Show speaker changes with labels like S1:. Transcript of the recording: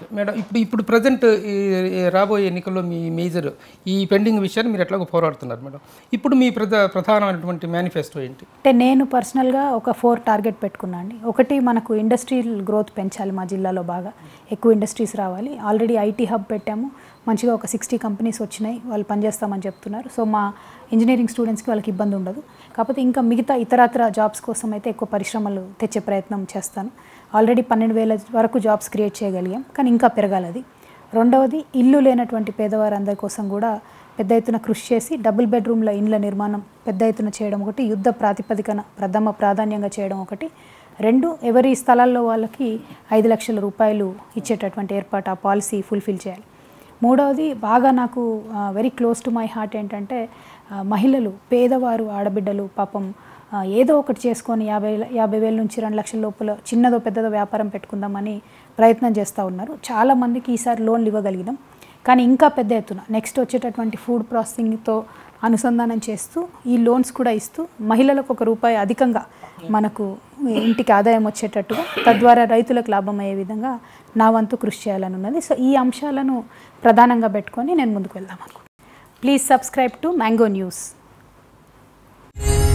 S1: madam ఇప్పుడు ఇప్పుడు present రాబోయే ఎన్నికల్లో మీ మేజర్ ఈ పెండింగ్ విషయాన్ని మీరు ఎట్లాగో పోరాడుతున్నారు మేడం ఇప్పుడు మీ ప్రధ ప్రధానమైనటువంటి మేనిఫెస్టో ఏంటి
S2: అంటే నేను పర్సనల్గా ఒక ఫోర్ టార్గెట్ పెట్టుకున్నాను అండి ఒకటి మనకు ఇండస్ట్రియల్ గ్రోత్ పెంచాలి మా జిల్లాలో బాగా ఎక్కువ ఇండస్ట్రీస్ రావాలి ఆల్రెడీ ఐటీ హబ్ పెట్టాము మంచిగా ఒక సిక్స్టీ కంపెనీస్ వచ్చినాయి వాళ్ళు పనిచేస్తామని చెప్తున్నారు సో మా ఇంజనీరింగ్ స్టూడెంట్స్కి వాళ్ళకి ఇబ్బంది ఉండదు కాకపోతే ఇంకా మిగతా ఇతరత్ర జాబ్స్ కోసం అయితే ఎక్కువ పరిశ్రమలు తెచ్చే ప్రయత్నం చేస్తాను ఆల్రెడీ పన్నెండు వేల వరకు జాబ్స్ క్రియేట్ చేయగలిగాం కానీ ఇంకా పెరగాలి అది రెండవది ఇల్లు లేనటువంటి పేదవారందరి కోసం కూడా పెద్ద ఎత్తున కృషి చేసి డబుల్ బెడ్రూమ్ల ఇండ్ల నిర్మాణం పెద్ద ఎత్తున చేయడం ఒకటి యుద్ధ ప్రాతిపదికన ప్రథమ ప్రాధాన్యంగా చేయడం ఒకటి రెండు ఎవరి స్థలాల్లో వాళ్ళకి ఐదు లక్షల రూపాయలు ఇచ్చేటటువంటి ఏర్పాటు ఆ పాలసీ ఫుల్ఫిల్ చేయాలి మూడవది బాగా నాకు very close to my heart ఏంటంటే ఆ, మహిళలు పేదవారు ఆడబిడ్డలు పాపం ఆ, ఏదో ఒకటి చేసుకొని యాభై యాభై వేల నుంచి రెండు లక్షల లోపల చిన్నదో పెద్దదో వ్యాపారం పెట్టుకుందామని ప్రయత్నం చేస్తూ ఉన్నారు చాలామందికి ఈసారి లోన్లు ఇవ్వగలిగినాం కానీ ఇంకా పెద్ద ఎత్తున నెక్స్ట్ వచ్చేటటువంటి ఫుడ్ ప్రాసెసింగ్తో అనుసంధానం చేస్తూ ఈ లోన్స్ కూడా ఇస్తూ మహిళలకు ఒక రూపాయి అధికంగా మనకు ఇంటికి ఆదాయం వచ్చేటట్టుగా తద్వారా రైతులకు లాభం అయ్యే విధంగా నా వంతు కృషి చేయాలని ఉన్నది సో ఈ అంశాలను ప్రధానంగా పెట్టుకొని నేను ముందుకు వెళ్దాం అనుకుంటున్నాను please subscribe to mango news